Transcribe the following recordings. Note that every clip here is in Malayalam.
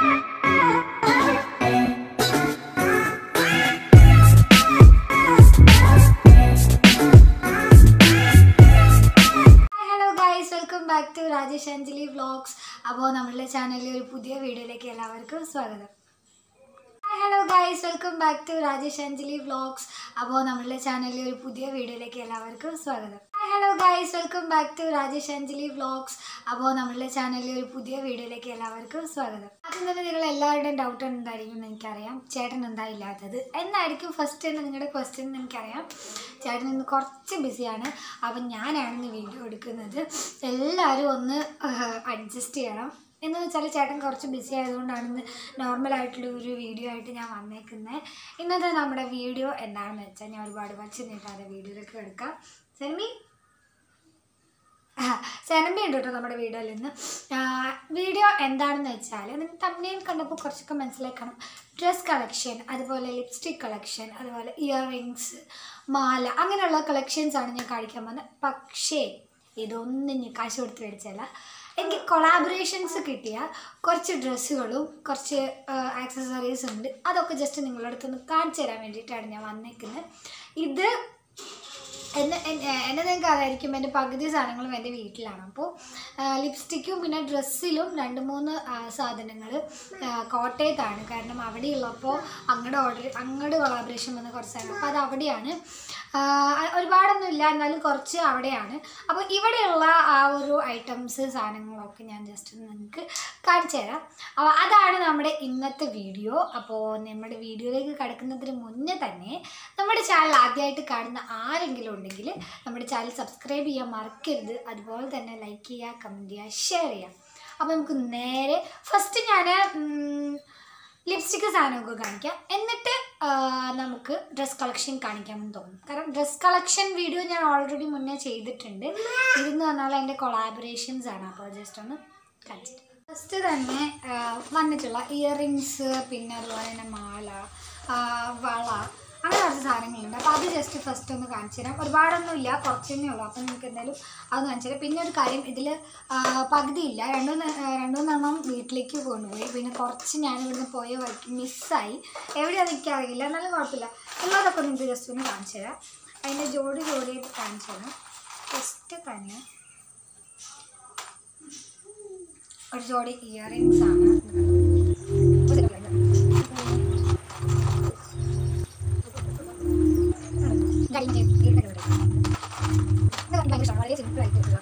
Hello guys welcome back to Rajesh Anjali vlogs അപ്പോൾ നമ്മളുടെ ചാനലിലെ ഒരു പുതിയ വീഡിയോയിലേക്ക് എല്ലാവർക്കും സ്വാഗതം hello guys welcome back to Rajesh Anjali vlogs അപ്പോൾ നമ്മളുടെ ചാനലിലെ ഒരു പുതിയ വീഡിയോയിലേക്ക് എല്ലാവർക്കും സ്വാഗതം hello guys welcome back to Rajesh Anjali vlogs അപ്പോൾ നമ്മളുടെ ചാനലിലെ ഒരു പുതിയ വീഡിയോയിലേക്ക് എല്ലാവർക്കും സ്വാഗതം ആദ്യം തന്നെ നിങ്ങൾ എല്ലാവരുടെയും ഡൗട്ട് എന്തായിരിക്കും എന്ന് എനിക്കറിയാം ചേട്ടൻ എന്താ ഇല്ലാത്തത് എന്നായിരിക്കും ഫസ്റ്റ് എന്ന് നിങ്ങളുടെ ക്വസ്റ്റ്യൻ എന്ന് എനിക്കറിയാം ചേട്ടൻ ഇന്ന് കുറച്ച് ബിസിയാണ് അപ്പം ഞാനാണ് ഇന്ന് വീഡിയോ എടുക്കുന്നത് എല്ലാവരും ഒന്ന് അഡ്ജസ്റ്റ് ചെയ്യണം എന്ന് വെച്ചാൽ ചേട്ടൻ കുറച്ച് ബിസി ആയതുകൊണ്ടാണ് ഇന്ന് നോർമലായിട്ടുള്ള ഒരു വീഡിയോ ആയിട്ട് ഞാൻ വന്നേക്കുന്നത് ഇന്നത്തെ നമ്മുടെ വീഡിയോ എന്താണെന്ന് വെച്ചാൽ ഞാൻ ഒരുപാട് വച്ച് നീട്ടാതെ വീഡിയോയിലേക്ക് എടുക്കാം സെമി സെനമ്പി ഉണ്ട് കേട്ടോ നമ്മുടെ വീഡിയോയിൽ നിന്ന് വീഡിയോ എന്താണെന്ന് വെച്ചാൽ നിങ്ങൾ തമ്മിൽ കണ്ടപ്പോൾ കുറച്ചൊക്കെ മനസ്സിലാക്കണം ഡ്രസ് കളക്ഷൻ അതുപോലെ ലിപ്സ്റ്റിക് കളക്ഷൻ അതുപോലെ ഇയർ റിങ്സ് മാല അങ്ങനെയുള്ള കളക്ഷൻസ് ആണ് ഞാൻ കാണിക്കാൻ പോകുന്നത് പക്ഷേ ഇതൊന്നും ഞാൻ കാശ് കൊടുത്ത് മേടിച്ചല്ല എനിക്ക് കൊളാബറേഷൻസ് കിട്ടിയ കുറച്ച് ഡ്രസ്സുകളും കുറച്ച് ആക്സസറീസ് ഉണ്ട് അതൊക്കെ ജസ്റ്റ് നിങ്ങളുടെ അടുത്തൊന്ന് കാണിച്ചു തരാൻ വേണ്ടിയിട്ടാണ് ഞാൻ വന്നേക്കുന്നത് ഇത് എന്നെ എന്നെ എന്നെ നിങ്ങൾക്ക് അറിയായിരിക്കും എൻ്റെ പകുതി സാധനങ്ങളും എൻ്റെ വീട്ടിലാണ് അപ്പോൾ ലിപ്സ്റ്റിക്കും പിന്നെ ഡ്രസ്സിലും രണ്ട് മൂന്ന് സാധനങ്ങൾ കോട്ടയത്താണ് കാരണം അവിടെ ഉള്ളപ്പോൾ അങ്ങോട്ട് ഓർഡർ അങ്ങോട്ട് കൊളാബറേഷൻ വന്ന കുറച്ച് സാധനം അപ്പോൾ അത് അവിടെയാണ് ആ, ഒരുപാടൊന്നും ഇല്ല എന്നാലും കുറച്ച് അവിടെയാണ് അപ്പോൾ ഇവിടെയുള്ള ആ ഒരു ഐറ്റംസ് സാധനങ്ങളൊക്കെ ഞാൻ ജസ്റ്റ് ഒന്ന് നിങ്ങൾക്ക് കാണിച്ചു തരാം അപ്പോൾ അതാണ് നമ്മുടെ ഇന്നത്തെ വീഡിയോ അപ്പോൾ നമ്മുടെ വീഡിയോയിലേക്ക് കിടക്കുന്നതിന് മുന്നേ തന്നെ നമ്മുടെ ചാനൽ ആദ്യമായിട്ട് കാണുന്ന ആരെങ്കിലും ഉണ്ടെങ്കിൽ നമ്മുടെ ചാനൽ സബ്സ്ക്രൈബ് ചെയ്യാൻ മറക്കരുത് അതുപോലെ തന്നെ ലൈക്ക് ചെയ്യുക കമൻറ്റ് ചെയ്യുക ഷെയർ ചെയ്യുക അപ്പോൾ നമുക്ക് നേരെ ഫസ്റ്റ് ഞാൻ ലിപ്സ്റ്റിക്ക് സാധനമൊക്കെ കാണിക്കാം എന്നിട്ട് ആ, നമുക്ക് ഡ്രസ് കളക്ഷൻ കാണിക്കാമെന്ന് തോന്നും കാരണം ഡ്രസ് കളക്ഷൻ വീഡിയോ ഞാൻ ഓൾറെഡി മുന്നേ ചെയ്തിട്ടുണ്ട് ഇതെന്ന് പറഞ്ഞാൽ എൻ്റെ കൊളാബറേഷൻസ് ആണ് അപ്പോൾ ജസ്റ്റ് ഒന്ന് കാണിച്ചിട്ട് ഫസ്റ്റ് തന്നെ ആ, വന്നിട്ടുള്ള ഇയർ റിങ്സ് പിന്നെ അതുപോലെ തന്നെ മാല ആ, വള അങ്ങനെ കുറച്ച് സാധനങ്ങളുണ്ട് അപ്പോൾ അത് ജസ്റ്റ് ഫസ്റ്റ് ഒന്ന് കാണിച്ചു തരാം ഒരുപാടൊന്നും ഇല്ല കുറച്ച് തന്നെ ഉള്ളൂ അപ്പോൾ നിങ്ങൾക്ക് എന്തായാലും അത് കാണിച്ചു തരാം പിന്നെ ഒരു കാര്യം ഇതിൽ പകുതി ഇല്ല രണ്ടു രണ്ടുമൂന്നെണ്ണം വീട്ടിലേക്ക് കൊണ്ടുപോയി പിന്നെ കുറച്ച് ഞാൻ ഇവിടുന്ന് പോയ വഴിക്ക് മിസ്സായി എവിടെയാണെന്ന് എനിക്കറിയില്ല എന്നാലും കുഴപ്പമില്ല ഉള്ളതൊക്കെ നിങ്ങൾക്ക് ജസ്റ്റ് ഒന്ന് കാണിച്ചു തരാം അതിൻ്റെ ജോഡി ജോഡിയായിട്ട് കാണിച്ചു തരാം ഫസ്റ്റ് തന്നെ ഒരു ജോഡി ഇയർ റിങ്സ് ആണ് വളരെ സിമ്പിൾ ആയിട്ട്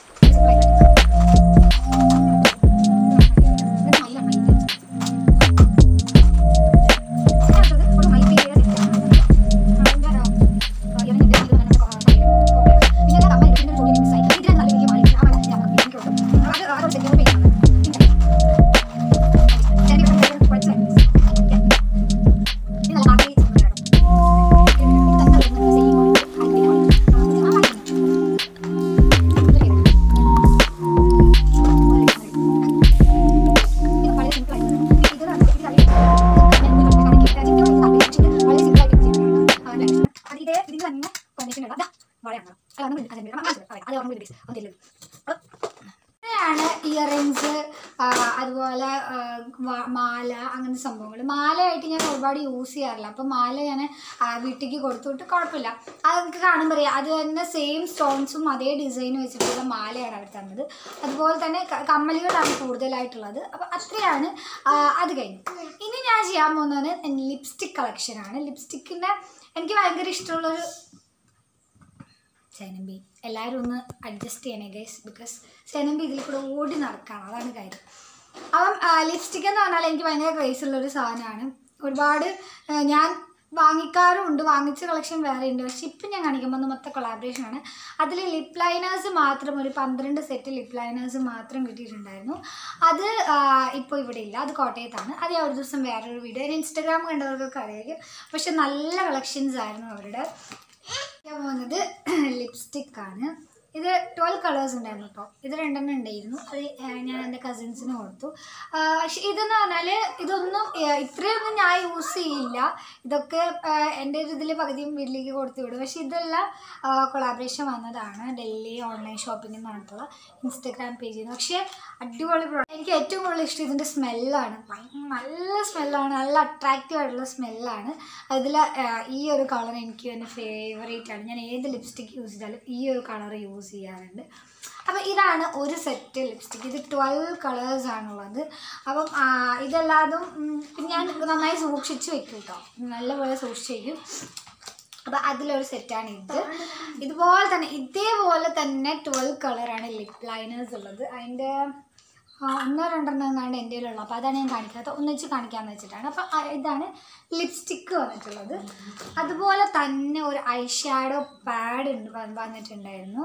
ാണ് ഇയർ റിങ്സ് അതുപോലെ ആ, വ- മാല അങ്ങനത്തെ സംഭവങ്ങൾ മാലയായിട്ട് ഞാൻ ഒരുപാട് യൂസ് ചെയ്യാറില്ല അപ്പം മാല ഞാൻ വീട്ടിലേക്ക് കൊടുത്തുവിട്ട് കുഴപ്പമില്ല അത് നമുക്ക് കാണുമ്പോൾ അറിയാം അത് തന്നെ സെയിം സ്റ്റോൺസും അതേ ഡിസൈൻ വെച്ചിട്ടുള്ള മാലയാണ് അവർ തന്നത് അതുപോലെ തന്നെ ക- കമ്മലുകളാണ് കൂടുതലായിട്ടുള്ളത് അപ്പം അത്രയാണ് ആ, അത് കഴിഞ്ഞു ഇനി ഞാൻ ചെയ്യാൻ പോകുന്നത് ലിപ്സ്റ്റിക് കളക്ഷനാണ് ലിപ്സ്റ്റിക്കിൻ്റെ എനിക്ക് ഭയങ്കര ഇഷ്ടമുള്ളൊരു സേനമ്പി എല്ലാവരും ഒന്ന് അഡ്ജസ്റ്റ് ചെയ്യണേ ഗൈസ് ബിക്കോസ് സേനമ്പി ഇതിൽ കൂടെ ഓടി നടക്കുകയാണ് അതാണ് കാര്യം അപ്പം ലിപ്സ്റ്റിക് എന്ന് പറഞ്ഞാൽ എനിക്ക് ഭയങ്കര ക്രേസ് ഉള്ളൊരു സാധനമാണ് ഒരുപാട് ആ, ഞാൻ വാങ്ങിക്കാറുമുണ്ട് വാങ്ങിച്ച കളക്ഷൻ വേറെ ഉണ്ട് പക്ഷെ ഇപ്പം ഞാൻ കാണിക്കുമ്പോൾ മൊത്തം കൊളാബറേഷൻ ആണ് അതിൽ ലിപ് ലൈനേഴ്സ് മാത്രം ഒരു പന്ത്രണ്ട് സെറ്റ് ലിപ് ലൈനേഴ്സ് മാത്രം കിട്ടിയിട്ടുണ്ടായിരുന്നു അത് ഇപ്പോൾ ഇവിടെ ഇല്ല അത് കോട്ടയത്താണ് അത് ഞാൻ ഒരു ദിവസം വേറൊരു വീഡിയോ ഇൻസ്റ്റാഗ്രാം കണ്ടവർക്കൊക്കെ അറിയാം പക്ഷെ നല്ല കളക്ഷൻസ് ആയിരുന്നു അവരുടെ ഞാൻ പോകുന്നത് ലിപ്സ്റ്റിക് ആണ് ഇത് ട്വൽവ് കളേഴ്സ് ഉണ്ടായിരുന്നു കേട്ടോ ഇത് രണ്ടെണ്ണം ഉണ്ടായിരുന്നു അത് ഏർ ഞാൻ എൻ്റെ കസിൻസിന് കൊടുത്തു ആ, പക്ഷെ ഇതെന്ന് പറഞ്ഞാൽ ഇതൊന്നും ഏർ ഇത്രയൊന്നും ഞാൻ യൂസ് ചെയ്യില്ല ഇതൊക്കെ ഏർ എൻ്റെ ഒരു ഇതിൽ പകുതിയും വീട്ടിലേക്ക് കൊടുത്തു വിടും പക്ഷെ ഇതെല്ലാം കൊളാബറേഷൻ വന്നതാണ് ഡൽഹി ഓൺലൈൻ ഷോപ്പിംഗ് എന്ന് പറഞ്ഞിട്ടുള്ള ഇൻസ്റ്റഗ്രാം പേജിൽ നിന്ന് പക്ഷേ അടിപൊളി പ്രോഡക്റ്റ് എനിക്ക് ഏറ്റവും കൂടുതൽ ഇഷ്ടം ഇതിൻ്റെ സ്മെല്ലാണ് നല്ല സ്മെല്ലാണ് നല്ല അട്രാക്റ്റീവ് ആയിട്ടുള്ള സ്മെല്ലാണ് അതിൽ ഈ ഒരു കളർ എനിക്ക് എൻ്റെ ഫേവറേറ്റ് ആണ് ഞാൻ ഏത് ലിപ്സ്റ്റിക് യൂസ് ചെയ്താലും ഈ ഒരു കളർ യൂസ് ചെയ്യാറുണ്ട് അപ്പം ഇതാണ് ഒരു സെറ്റ് ലിപ്സ്റ്റിക് ഇത് ട്വൽവ് കളേഴ്സ് ആണുള്ളത് അപ്പം ആ, ഇതെല്ലാതും ഉം, പിന്നെ ഞാൻ നന്നായി സൂക്ഷിച്ച് വെക്കും കേട്ടോ നല്ലപോലെ സൂക്ഷിച്ച് വയ്ക്കും അപ്പം അതിലൊരു സെറ്റാണ് ഇത് ഇതുപോലെ തന്നെ ഇതേപോലെ തന്നെ ട്വൽവ് കളറാണ് ലിപ് ലൈനേഴ്സ് ഉള്ളത് അതിൻ്റെ ആ, ഒന്നോ രണ്ടെണ്ണം എങ്ങാണ്ട് എൻ്റെ കയ്യിലുള്ളൂ അപ്പോൾ അതാണ് ഞാൻ കാണിക്കാത്തത് ഒന്നിച്ച് കാണിക്കാമെന്ന് വെച്ചിട്ടാണ് അപ്പോൾ ആ, ഇതാണ് ലിപ്സ്റ്റിക്ക് വന്നിട്ടുള്ളത് അതുപോലെ തന്നെ ഒരു ഐ ഷാഡോ പാഡ് ഉണ്ട് വ- വന്നിട്ടുണ്ടായിരുന്നു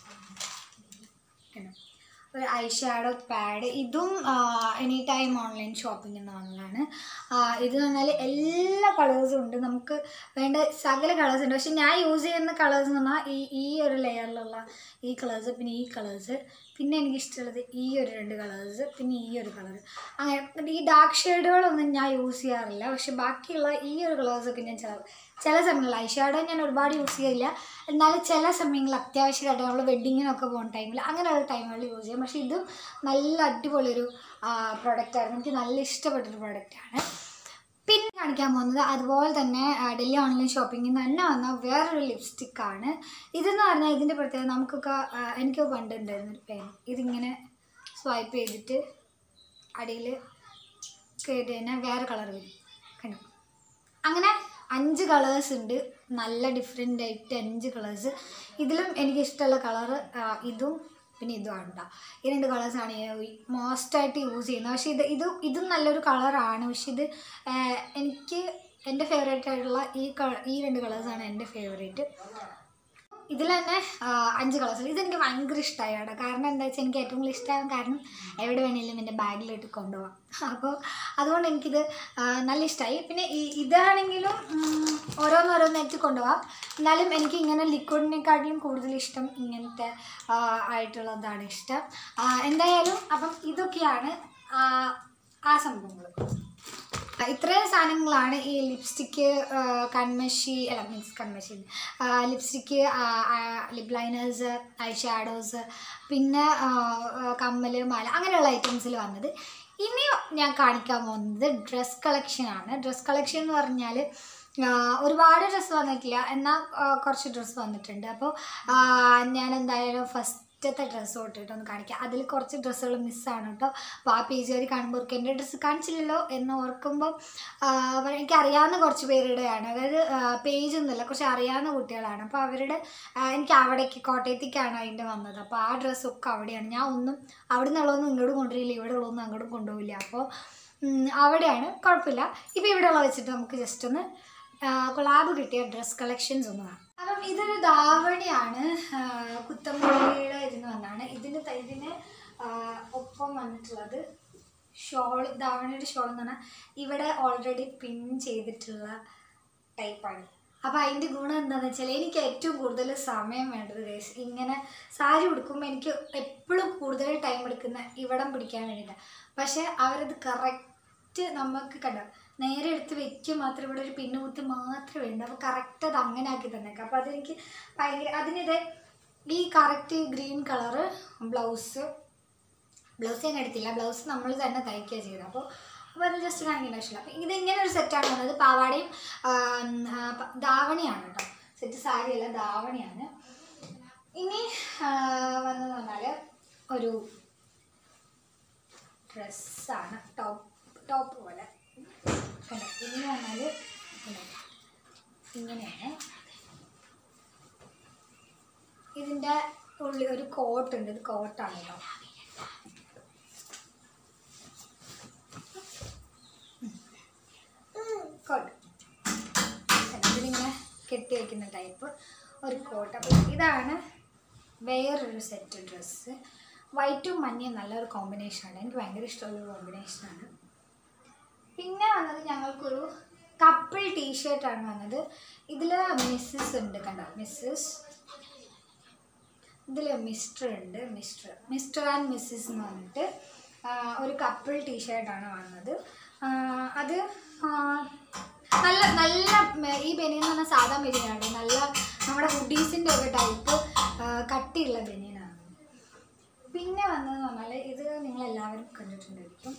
കണ്ടോ? ഒരു ഐ ഷാഡോ പാഡ് ഇതും എനി ടൈം ഓൺലൈൻ ഷോപ്പിംഗ് എന്നുള്ളതാണ് ഇത് എന്ന് പറഞ്ഞാൽ എല്ലാ കളേഴ്സും ഉണ്ട് നമുക്ക് വേണ്ട സകല കളേഴ്സ് ഉണ്ട് പക്ഷെ ഞാൻ യൂസ് ചെയ്യുന്ന കളേഴ്സ് എന്ന് പറഞ്ഞാൽ ഈ ഈ ഒരു ലെയറിലുള്ള ഈ കളേഴ്സ് പിന്നെ ഈ കളേഴ്സ് പിന്നെ എനിക്ക് ഇഷ്ടമുള്ളത് ഈ ഒരു രണ്ട് കളേഴ്സ് പിന്നെ ഈ ഒരു കളർ അങ്ങനെ എന്നിട്ട് ഈ ഡാർക്ക് ഷെയ്ഡുകളൊന്നും ഞാൻ യൂസ് ചെയ്യാറില്ല പക്ഷെ ബാക്കിയുള്ള ഈ ഒരു കളേഴ്സൊക്കെ ഞാൻ ചില ചില സമയങ്ങളിൽ ഐ ഷാഡോ ഞാൻ ഒരുപാട് യൂസ് ചെയ്യില്ല എന്നാലും ചില സമയങ്ങളിൽ അത്യാവശ്യമായിട്ട് നമ്മൾ വെഡ്ഡിങ്ങിനൊക്കെ പോകുന്ന ടൈമിൽ അങ്ങനെയുള്ള ടൈമുകളിൽ യൂസ് ചെയ്യും പക്ഷേ ഇതും നല്ല അടിപൊളി ഒരു പ്രൊഡക്റ്റായിരുന്നു എനിക്ക് നല്ല ഇഷ്ടപ്പെട്ടൊരു പ്രൊഡക്റ്റാണ് പിന്നെ കാണിക്കാൻ പോകുന്നത് അതുപോലെ തന്നെ ആ, ഡൽഹി ഓൺലൈൻ ഷോപ്പിങ്ങിൽ നിന്ന് തന്നെ വന്ന വേറൊരു ലിപ്സ്റ്റിക്കാണ് ഇതെന്ന് പറഞ്ഞാൽ ഇതിൻ്റെ പ്രത്യേകത നമുക്കൊക്കെ ആ, എനിക്ക് പണ്ടുണ്ടായിരുന്നു ഒരു പെൻ ഇതിങ്ങനെ സ്വൈപ്പ് ചെയ്തിട്ട് അടിയിൽ കയറി കഴിഞ്ഞാൽ വേറെ കളർ വരും കണ്ടു അങ്ങനെ അഞ്ച് കളേഴ്സ് ഉണ്ട് നല്ല ഡിഫറെൻ്റ് ആയിട്ട് അഞ്ച് കളേഴ്സ് ഇതിലും എനിക്ക് ഇഷ്ടമുള്ള കളറ് ഇതും പിന്നെ ഇതുമാണ് കേട്ടോ ഈ രണ്ട് കളേഴ്സാണ് ഞാൻ മോസ്റ്റായിട്ട് യൂസ് ചെയ്യുന്നത് പക്ഷേ ഇത് ഇത് ഇതും നല്ലൊരു കളറാണ് പക്ഷെ ഇത് ആ, എനിക്ക് എൻ്റെ ഫേവറേറ്റ് ആയിട്ടുള്ള ഈ കളർ ഈ രണ്ട് കളേഴ്സാണ് എൻ്റെ ഫേവറേറ്റ് ഇതിൽ തന്നെ ആ, അഞ്ച് കളേഴ്സ് ഇതെനിക്ക് ഭയങ്കര ഇഷ്ടമായി കേട്ടോ കാരണം എന്താ വെച്ചാൽ എനിക്ക് ഏറ്റവും കൂടുതൽ ഇഷ്ടമാകാൻ കാരണം എവിടെ വേണമെങ്കിലും എൻ്റെ ബാഗിലിട്ട് കൊണ്ടുപോകാം അപ്പോൾ അതുകൊണ്ട് എനിക്കിത് ആ, നല്ല ഇഷ്ടമായി പിന്നെ ഈ ഇതാണെങ്കിലും ഉം, ഓരോന്നോരോന്നായിട്ട് കൊണ്ടുപോകാം എന്നാലും എനിക്ക് ഇങ്ങനെ ലിക്വിഡിനെക്കാട്ടിലും കൂടുതൽ ഇഷ്ടം ഇങ്ങനത്തെ ആ, ആയിട്ടുള്ളതാണ് ഇഷ്ടം ആ, എന്തായാലും അപ്പം ഇതൊക്കെയാണ് ആ, ആ സംഭവങ്ങൾ ഇത്രയും സാധനങ്ങളാണ് ഈ ലിപ്സ്റ്റിക്ക് കൺമഷി അല്ല മീൻസ് കൺമഷി lipstick lip liners eye shadows പിന്നെ ആ, ആ, കമ്മല് മാല അങ്ങനെയുള്ള ഐറ്റംസിൽ വന്നത് ഇനി ഞാൻ കാണിക്കാൻ പോകുന്നത് ഡ്രസ് കളക്ഷനാണ് ഡ്രസ് കളക്ഷൻ എന്ന് പറഞ്ഞാൽ ഒരുപാട് ഡ്രസ്സ് വന്നിട്ടില്ല എന്നാൽ ആ, കുറച്ച് ഡ്രസ്സ് വന്നിട്ടുണ്ട് അപ്പോൾ ഞാൻ എന്തായാലും ഫസ്റ്റത്തെ ഡ്രസ്സ് തൊട്ടിട്ട് ഒന്ന് കാണിക്കാം അതിൽ കുറച്ച് ഡ്രസ്സുകൾ മിസ്സാണ് കേട്ടോ അപ്പോൾ ആ പേജ് വരെ കാണുമ്പോൾ ഓർക്കും എൻ്റെ ഡ്രസ്സ് കാണിച്ചില്ലല്ലോ എന്ന് ഓർക്കുമ്പോൾ എനിക്ക് അറിയാവുന്ന കുറച്ച് പേരുടെയാണ് അതായത് പേജ് ഒന്നുമില്ല കുറച്ച് അറിയാവുന്ന കുട്ടികളാണ് അപ്പോൾ അവരുടെ ആ, എനിക്ക് അവിടേക്ക് കോട്ടയത്തേക്കാണ് അതിൻ്റെ വന്നത് അപ്പോൾ ആ ഡ്രസ്സൊക്കെ അവിടെയാണ് ഞാൻ ഒന്നും അവിടെ നിന്നുള്ളതൊന്നും ഇങ്ങോട്ട് കൊണ്ടുവരില്ല ഇവിടെ ഉള്ളതൊന്നും അങ്ങോട്ടും കൊണ്ടുപോകില്ല അപ്പോൾ ഉം, അവിടെയാണ് കുഴപ്പമില്ല ഇപ്പോൾ ഇവിടെ ഉള്ള വെച്ചിട്ട് നമുക്ക് ജസ്റ്റ് ഒന്ന് കൊളാബ് കിട്ടിയ ഡ്രസ് കളക്ഷൻസ് ഒന്ന് കാണാം അപ്പം ഇതൊരു ധാവണിയാണ് ആ, കുത്തമ്പള്ളിയുടെ ഇരുന്ന് വന്നാണ് ഇതിന് ത- ഇതിന് ആ, ഒപ്പം വന്നിട്ടുള്ളത് ഷോൾ ധാവണിയുടെ ഷോൾ എന്ന് പറഞ്ഞാൽ ഇവിടെ ഓൾറെഡി പിൻ ചെയ്തിട്ടുള്ള ടൈപ്പാണ് അപ്പോൾ അതിൻ്റെ ഗുണം എന്താണെന്ന് വെച്ചാൽ എനിക്ക് ഏറ്റവും കൂടുതൽ സമയം വേണ്ടത് ഗൈസ് ഇങ്ങനെ സാരി ഉടുക്കുമ്പോൾ എനിക്ക് എപ്പോഴും കൂടുതൽ ടൈം എടുക്കുന്ന ഇവിടം പിടിക്കാൻ വേണ്ടിയിട്ടാണ് പക്ഷേ അവരത് കറക്റ്റ് നമുക്ക് കണ്ട നേരെ എടുത്ത് വെക്കുക മാത്രം ഇവിടെ ഒരു പിന്നു കുത്തി മാത്രമേ ഉണ്ട് അപ്പോൾ കറക്റ്റ് അത് അങ്ങനെ ആക്കി തന്നേക്കാം അപ്പോൾ അതെനിക്ക് ഭയങ്കര അതിനിത് ഈ correct green colour blouse blouse ഞാൻ എടുത്തില്ല ബ്ലൗസ് നമ്മൾ തന്നെ തയ്ക്കുക ചെയ്തത് അപ്പോൾ അപ്പോൾ അത് ജസ്റ്റ് കാണിക്കേണ്ട ആവശ്യമില്ല അപ്പോൾ ഇത് ഇങ്ങനെ ഒരു സെറ്റാണ് വന്നത് പാവാടയും ആ, ആ, പ- ധാവണിയാണ് കേട്ടോ സെറ്റ് സാരിയല്ല ധാവണിയാണ് ഇനി ആ, വന്നതെന്ന് പറഞ്ഞാൽ ഒരു ഡ്രസ്സാണ് ടോപ്പ് ടോപ്പ് പോലെ കണ്ടോ ഇനി പറഞ്ഞാൽ ഇങ്ങനെയാണ് ഇതിൻ്റെ ഉള്ളിൽ ഒരു കോട്ടുണ്ട് ഇത് കോട്ടാണ് കേട്ടോ കോട്ട് ഇതിലിങ്ങനെ കെട്ടി വയ്ക്കുന്ന ടൈപ്പ് ഒരു കോട്ട് അപ്പോൾ ഇതാണ് വേറൊരു സെറ്റ് ഡ്രസ്സ് വൈറ്റും മഞ്ഞയും നല്ലൊരു കോമ്പിനേഷനാണ് എനിക്ക് ഭയങ്കര ഇഷ്ടമുള്ള കോമ്പിനേഷനാണ് പിന്നെ വന്നത് ഞങ്ങൾക്കൊരു കപ്പിൾ ടീഷർട്ടാണ് വന്നത് ഇതിൽ മിസ്സസ് ഉണ്ട് കണ്ടോ മിസ്സസ് ഇതിൽ മിസ്റ്റർ ഉണ്ട് മിസ്റ്റർ മിസ്റ്റർ ആൻഡ് മിസ്സിസ് എന്ന് പറഞ്ഞിട്ട് ആ, ഒരു കപ്പിൾ ടീഷർട്ടാണ് വന്നത് ആ, അത് ആ, നല്ല നല്ല മ- ഈ ബനിയൻ എന്ന് പറഞ്ഞാൽ സാധാ ബനിയനാണ് നല്ല നമ്മുടെ ഹുഡീസിൻ്റെ ഒക്കെ ടൈപ്പ് കട്ടിയുള്ള ബനിയനാണ് പിന്നെ വന്നതെന്ന് പറഞ്ഞാൽ ഇത് നിങ്ങളെല്ലാവരും കണ്ടിട്ടുണ്ടായിരിക്കും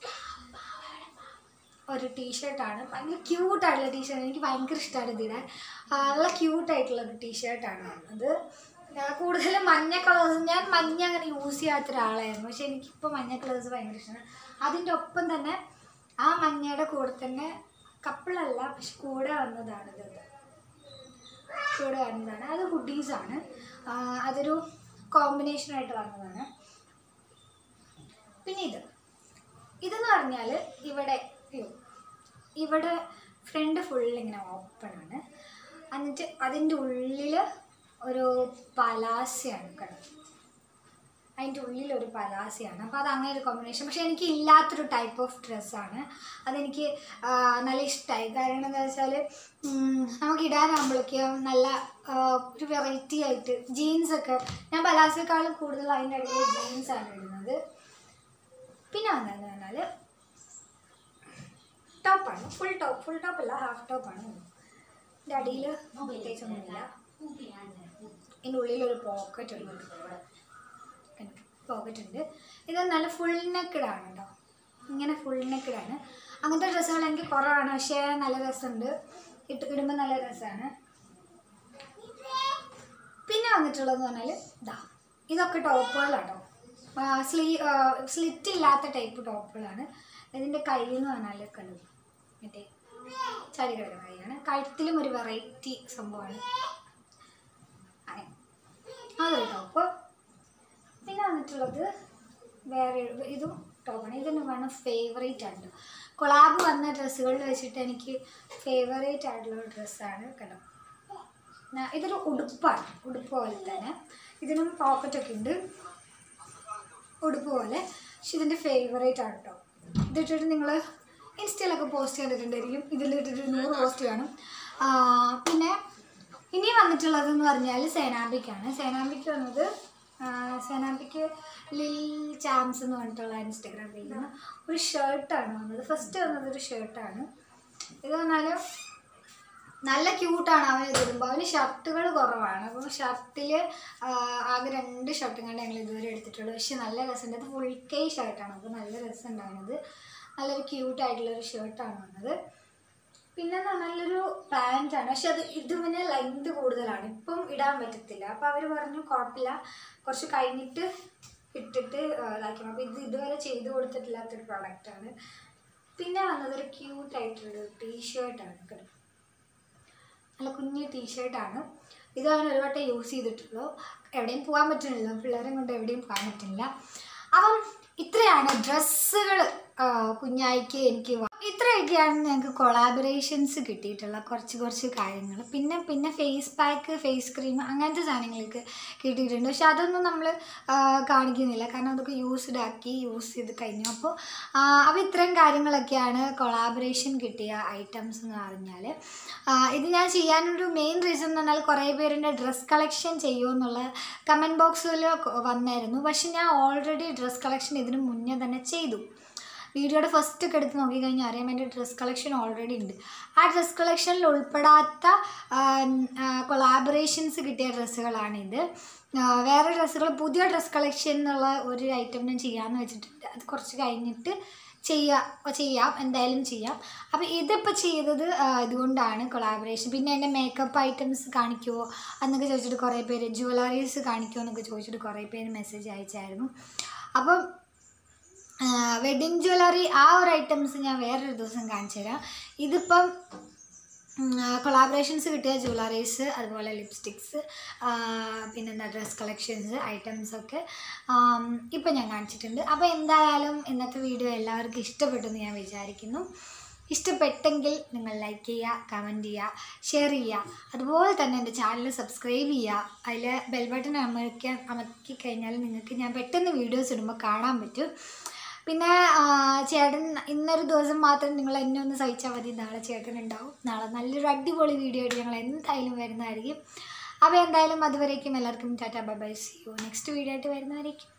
ഒരു ടീഷർട്ടാണ് ഭയങ്കര ക്യൂട്ടായിട്ടുള്ള ടീഷർട്ട് എനിക്ക് ഭയങ്കര ഇഷ്ടമാണ് ഇതിടാൻ ആ, നല്ല ക്യൂട്ടായിട്ടുള്ള ഒരു ടീഷർട്ടാണ് വന്നത് ആ, കൂടുതലും മഞ്ഞ കളേഴ്സ് ഞാൻ മഞ്ഞ അങ്ങനെ യൂസ് ചെയ്യാത്ത ഒരാളായിരുന്നു പക്ഷെ എനിക്കിപ്പോൾ മഞ്ഞ കളേഴ്സ് ഭയങ്കര ഇഷ്ടമാണ് അതിൻ്റെ ഒപ്പം തന്നെ ആ മഞ്ഞയുടെ കൂടെ തന്നെ കപ്പിളല്ല പക്ഷെ കൂടെ വന്നതാണ് ഇത് കൂടെ വന്നതാണ് അത് ഹുഡീസാണ് അതൊരു കോമ്പിനേഷനായിട്ട് വന്നതാണ് പിന്നെ ഇത് ഇതെന്ന് പറഞ്ഞാൽ ഇവിടെ അയ്യോ ഇവിടെ ഫ്രണ്ട് ഫുൾ ഇങ്ങനെ ഓപ്പൺ ആണ് എന്നിട്ട് അതിൻ്റെ ഉള്ളിൽ ഒരു പലാസയാണ് കേട്ടോ അതിൻ്റെ ഉള്ളിൽ ഒരു പലാസയാണ് അപ്പോൾ അത് അങ്ങനെ ഒരു കോമ്പിനേഷൻ പക്ഷേ എനിക്ക് ഇല്ലാത്തൊരു ടൈപ്പ് ഓഫ് ഡ്രസ്സാണ് അതെനിക്ക് ആ, നല്ല ഇഷ്ടമായി കാരണം എന്താ വെച്ചാൽ നമുക്ക് ഇടാനാകുമ്പോഴേക്കും നല്ല ആ, ഒരു വെറൈറ്റി ആയിട്ട് ജീൻസൊക്കെ ഞാൻ പലാസയെക്കാളും കൂടുതൽ അതിൻ്റെ ഇടയിൽ ജീൻസാണ് ഇടുന്നത് പിന്നെ വന്നതെന്ന് പറഞ്ഞാൽ ടോപ്പാണ് ഫുൾ ടോപ്പ് ഫുൾ ടോപ്പ് അല്ല ഹാഫ് ടോപ്പാണ് ഇതിൻ്റെ അടിയിൽ പ്രത്യേകിച്ചൊന്നുമില്ല ഇതിൻ്റെ ഉള്ളിൽ ഒരു പോക്കറ്റ് ഉണ്ട് പോക്കറ്റ് ഉണ്ട് ഇത് നല്ല ഫുൾ നെക്കഡാണ് കേട്ടോ ഇങ്ങനെ ഫുൾ നെക്കഡാണ് അങ്ങനത്തെ ഡ്രസ്സുകൾ എനിക്ക് കുറവാണ് പക്ഷേ നല്ല രസമുണ്ട് ഇട്ട് ഇടുമ്പോൾ നല്ല രസമാണ് പിന്നെ വന്നിട്ടുള്ളതെന്ന് പറഞ്ഞാൽ ഇതാ ഇതൊക്കെ ടോപ്പുകളാട്ടോ സ്ലീ സ്ലിറ്റ് ഇല്ലാത്ത ടൈപ്പ് ടോപ്പുകളാണ് ഇതിൻ്റെ കൈ എന്ന് പറഞ്ഞാൽ കണ്ടു മറ്റേ ചാടി കിടക്കുന്ന കൈയാണ് കഴുത്തിലും ഒരു വെറൈറ്റി സംഭവമാണ് അങ്ങനെ അതൊരു ടോപ്പ് പിന്നെ വന്നിട്ടുള്ളത് വേറെ ഒരു- ഇതും ടോപ്പാണ് ഇതെന്നെ വേണം ഫേവറേറ്റ് ആണ് കൊളാബ് വന്ന ഡ്രസ്സുകളിൽ വെച്ചിട്ട് എനിക്ക് ഫേവറേറ്റ് ആയിട്ടുള്ള ഒരു ഡ്രസ്സാണ് കണ്ടോ ന- ഇതൊരു ഉടുപ്പാണ് ഉടുപ്പ് പോലെ തന്നെ ഇതിനും പോക്കറ്റൊക്കെ ഉണ്ട് ഉടുപ്പ് പോലെ പക്ഷെ ഇതിൻ്റെ ഫേവറേറ്റ് ആണ് കേട്ടോ ഇതിട്ടിട്ട് നിങ്ങൾ ഇൻസ്റ്റയിലൊക്കെ പോസ്റ്റ് ചെയ്തിട്ടുണ്ടായിരിക്കും ഇതിലിട്ടിട്ട് നൂറ് പോസ്റ്റ് കാണും ആ, പിന്നെ ഇനി വന്നിട്ടുള്ളതെന്ന് പറഞ്ഞാൽ സേനാമ്പിക്കാണ് സേനാമ്പിക്ക് വന്നത് ആ, സേനാമ്പിക്ക് ലിൽ ചാംസ് എന്ന് പറഞ്ഞിട്ടുള്ള ഇൻസ്റ്റഗ്രാം പേജിൽ നിന്ന് ഒരു ഷർട്ടാണ് വന്നത് ഫസ്റ്റ് വന്നത് ഒരു ഷർട്ടാണ് ഇത് പറഞ്ഞാൽ നല്ല ക്യൂട്ടാണ് അവൻ ഇതിടുമ്പോൾ അവന് ഷർട്ടുകൾ കുറവാണ് അപ്പോൾ ഷർട്ടിൽ ആകെ രണ്ട് ഷർട്ടും കണ്ട് ഞങ്ങൾ ഇതുവരെ എടുത്തിട്ടുള്ളൂ പക്ഷെ നല്ല രസമുണ്ട് അത് ഫുൾ കൈ ഷർട്ടാണ് അപ്പോൾ നല്ല രസം ഉണ്ടായിരുന്നത് നല്ലൊരു ക്യൂട്ടായിട്ടുള്ളൊരു ഷർട്ടാണ് വന്നത് പിന്നെ എന്ന് പറഞ്ഞാൽ നല്ലൊരു പാൻറ്റാണ് പക്ഷെ അത് ഇത് പിന്നെ ലെങ്ത് കൂടുതലാണ് ഇപ്പം ഇടാൻ പറ്റത്തില്ല അപ്പോൾ അവർ പറഞ്ഞു കുഴപ്പമില്ല കുറച്ച് കഴിഞ്ഞിട്ട് ഇട്ടിട്ട് ആ, ഇതാക്കണം അപ്പോൾ ഇത് ഇതുവരെ ചെയ്ത് കൊടുത്തിട്ടില്ലാത്തൊരു പ്രൊഡക്റ്റാണ് പിന്നെ വന്നത് ഒരു ക്യൂട്ടായിട്ടുള്ളൊരു ടീഷർട്ടാണ് കേട്ടോ നല്ല കുഞ്ഞ് ടീഷർട്ടാണ് ഇത് അവൻ ഒരു വട്ടം യൂസ് ചെയ്തിട്ടുള്ളൂ എവിടെയും പോകാൻ പറ്റുന്നില്ല പിള്ളേരെ കൊണ്ട് എവിടെയും പോകാൻ പറ്റുന്നില്ല അപ്പം ഇത്രയാണ് ഡ്രസ്സുകൾ കുഞ്ഞായിക്ക് എനിക്ക് വാ- ഇത്രയൊക്കെയാണ് ഞങ്ങൾക്ക് കൊളാബറേഷൻസ് കിട്ടിയിട്ടുള്ള കുറച്ച് കുറച്ച് കാര്യങ്ങൾ പിന്നെ പിന്നെ ഫേസ് പാക്ക് ഫേസ് ക്രീം അങ്ങനത്തെ സാധനങ്ങൾക്ക് കിട്ടിയിട്ടുണ്ട് പക്ഷെ അതൊന്നും നമ്മൾ കാണിക്കുന്നില്ല കാരണം അതൊക്കെ യൂസ്ഡ് ആക്കി യൂസ് ചെയ്ത് കഴിഞ്ഞു അപ്പോൾ അപ്പോൾ ഇത്രയും കാര്യങ്ങളൊക്കെയാണ് കൊളാബറേഷൻ കിട്ടിയ ഐറ്റംസ് എന്ന് പറഞ്ഞാൽ ഇത് ഞാൻ ചെയ്യാനൊരു മെയിൻ റീസൺ എന്ന് പറഞ്ഞാൽ കുറേ പേരുടെ ഡ്രസ് കളക്ഷൻ ചെയ്യുമെന്നുള്ള കമൻറ്റ് ബോക്സിൽ വന്നായിരുന്നു പക്ഷെ ഞാൻ ഓൾറെഡി ഡ്രസ് കളക്ഷൻ ഇതിന് മുന്നേ തന്നെ ചെയ്തു വീഡിയോയുടെ ഫസ്റ്റ് ഒക്കെ എടുത്ത് നോക്കിക്കഴിഞ്ഞാൽ അറിയാം എൻ്റെ ഡ്രസ് കളക്ഷൻ ഓൾറെഡി ഉണ്ട് ആ ഡ്രസ് കളക്ഷനിൽ ഉൾപ്പെടാത്ത കൊളാബറേഷൻസ് കിട്ടിയ ഡ്രസ്സുകളാണിത് ആ, വേറെ ഡ്രസ്സുകൾ പുതിയ ഡ്രസ് കളക്ഷൻ എന്നുള്ള ഒരു ഐറ്റം ഞാൻ ചെയ്യാമെന്ന് വെച്ചിട്ടുണ്ട് അത് കുറച്ച് കഴിഞ്ഞിട്ട് ചെയ്യാം ചെയ്യാം എന്തായാലും ചെയ്യാം അപ്പോൾ ഇതിപ്പോൾ ചെയ്തത് ആ, ഇതുകൊണ്ടാണ് കൊളാബറേഷൻ പിന്നെ എൻ്റെ മേക്കപ്പ് ഐറ്റംസ് കാണിക്കുമോ എന്നൊക്കെ ചോദിച്ചിട്ട് കുറേ പേര് ജുവലറീസ് കാണിക്കുമോ എന്നൊക്കെ ചോദിച്ചിട്ട് കുറേ പേര് മെസ്സേജ് അയച്ചായിരുന്നു അപ്പം വെഡിങ് ജ്വല്ലറി ആ ഒരു ഐറ്റംസ് ഞാൻ വേറൊരു ദിവസം കാണിച്ചു തരാം ഇതിപ്പം കൊളാബറേഷൻസ് കിട്ടിയ ജ്വല്ലറീസ് അതുപോലെ ലിപ്സ്റ്റിക്സ് പിന്നെന്താ ഡ്രസ് കളക്ഷൻസ് ഐറ്റംസൊക്കെ ഇപ്പം ഞാൻ കാണിച്ചിട്ടുണ്ട് അപ്പോൾ എന്തായാലും ഇന്നത്തെ വീഡിയോ എല്ലാവർക്കും ഇഷ്ടപ്പെട്ടെന്ന് ഞാൻ വിചാരിക്കുന്നു ഇഷ്ടപ്പെട്ടെങ്കിൽ നിങ്ങൾ ലൈക്ക് ചെയ്യുക കമൻറ്റ് ചെയ്യുക ഷെയർ ചെയ്യുക അതുപോലെ തന്നെ എൻ്റെ ചാനൽ സബ്സ്ക്രൈബ് ചെയ്യുക അതിൽ ബെൽ ബട്ടൺ അമർക്കാൻ അമർത്തി കഴിഞ്ഞാൽ നിങ്ങൾക്ക് ഞാൻ പെട്ടെന്ന് വീഡിയോസ് ഇടുമ്പോൾ കാണാൻ പറ്റും പിന്നെ ആ, ചേട്ടൻ ഇന്നൊരു ദിവസം മാത്രം നിങ്ങൾ എന്നെ ഒന്ന് സഹിച്ചാൽ മതി നാളെ ചേട്ടൻ ഉണ്ടാവും നാളെ നല്ലൊരു അടിപൊളി വീഡിയോ ആയിട്ട് ഞങ്ങൾ എന്തായാലും വരുന്നതായിരിക്കും അപ്പോൾ എന്തായാലും അതുവരേക്കും എല്ലാവർക്കും tata bye bye see you next video ആയിട്ട് വരുന്നവരേക്കും